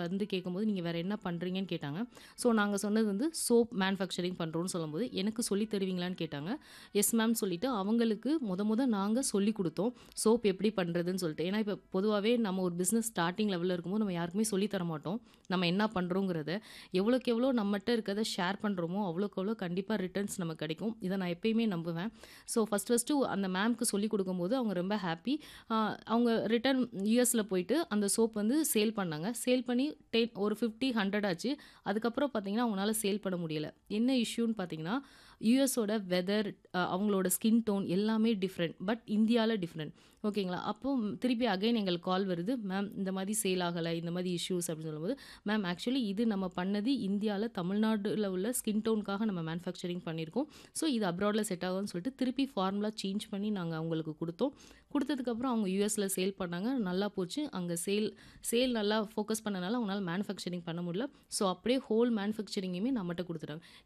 வந்து கேட்கும்போது, "நீங்க வேற என்ன பண்றீங்கன்னு?" கேட்டாங்க. ஸோ நாங்க சொன்னது வந்து சோப் மேனுஃபேக்சரிங் பண்றோம்னு சொல்லும்போது, "எனக்கு சொல்லி தருவீங்களான்னு?" கேட்டாங்க. "எஸ் மேம்" சொல்லிட்டு அவங்களுக்கு மொத மொத நாங்க சொல்லிக் குடுத்தோம். சோப் எப்படி பண்றதுன்னு சொல்லிட்டு. ஏன்னா இப்ப பொதுவாவே நம்ம ஒரு பிசினஸ் ஸ்டார்ட்டிங் லெவல்ல இருக்கும்போது நம்ம யாருக்குமே சொல்லி தர மாட்டோம். நம்ம என்ன பண்றோங்கிறத. எவ்வளோக்கு எவ்வளோ நம்மட்ட இருக்கிறத ஷேர் பண்றோமோ, அவ்வளோக்கு அவ்வளோ கண்டிப்பா ரிட்டர்ன்ஸ் நமக்கு கிடைக்கும். இத நான் எப்பயுமே நம்புவேன். ஸோ ஃபர்ஸ்ட் ஃபர்ஸ்ட்டு அந்த மேம்க்கு சொல்லிக் குடுக்கும்போது அவங்க ரொம்ப ஹேப்பி. அ அவங்க ரிட்டர்ன் யுஎஸ்ல போயிட்டு அந்த சோப் வந்து சேல் பண்ணாங்க. சேல் பண்ணி டென் ஒரு 50, 100 ஆச்சு. அதுக்கப்புறம் பார்த்தீங்கன்னா, அவங்கனால சேல் பண்ண முடியல. என்ன இஷ்யூன்னு பார்த்தீங்கன்னா, யுஎஸோட வெதர், அ அவங்களோட ஸ்கின் டோன் எல்லாமே டிஃப்ரெண்ட். பட் இந்தியால டிஃப்ரெண்ட். ஓகேங்களா? அப்போ திருப்பி அகைன் எங்களுக்கு கால் வருது. "மேம் இந்த மாரி சேல் ஆகல. இந்த மாரி இஷ்யூஸ்" அப்படின்னு சொல்லும்போது, "மேம் ஆக்சுவலி இது நம்ம பண்ணது இந்தியால தமிழ்நாடுல உள்ள ஸ்கின் டோனுக்காக நம்ம மேனுஃபேக்சரிங் பண்ணியிருக்கோம். ஸோ இது அப்ராட்ல செட் ஆகாதுன்னு" சொல்லிட்டு திருப்பி ஃபார்முலா சேஞ்ச் பண்ணி நாங்க அவங்களுக்கு குடுத்தோம். குடுத்ததுக்கப்புறம் அவங்க யுஎஸ்ல சேல் பண்ணாங்க. நல்லா போச்சு. அங்க சேல் சேல் நல்லா ஃபோக்கஸ் பண்ணனால அவங்கனால மேனுஃபேக்சரிங் பண்ண முடியல. ஸோ அப்படியே ஹோல் மேனுஃபேக்சரிங்கையுமே நம்மட்ட குடுத்துட்டாங்க.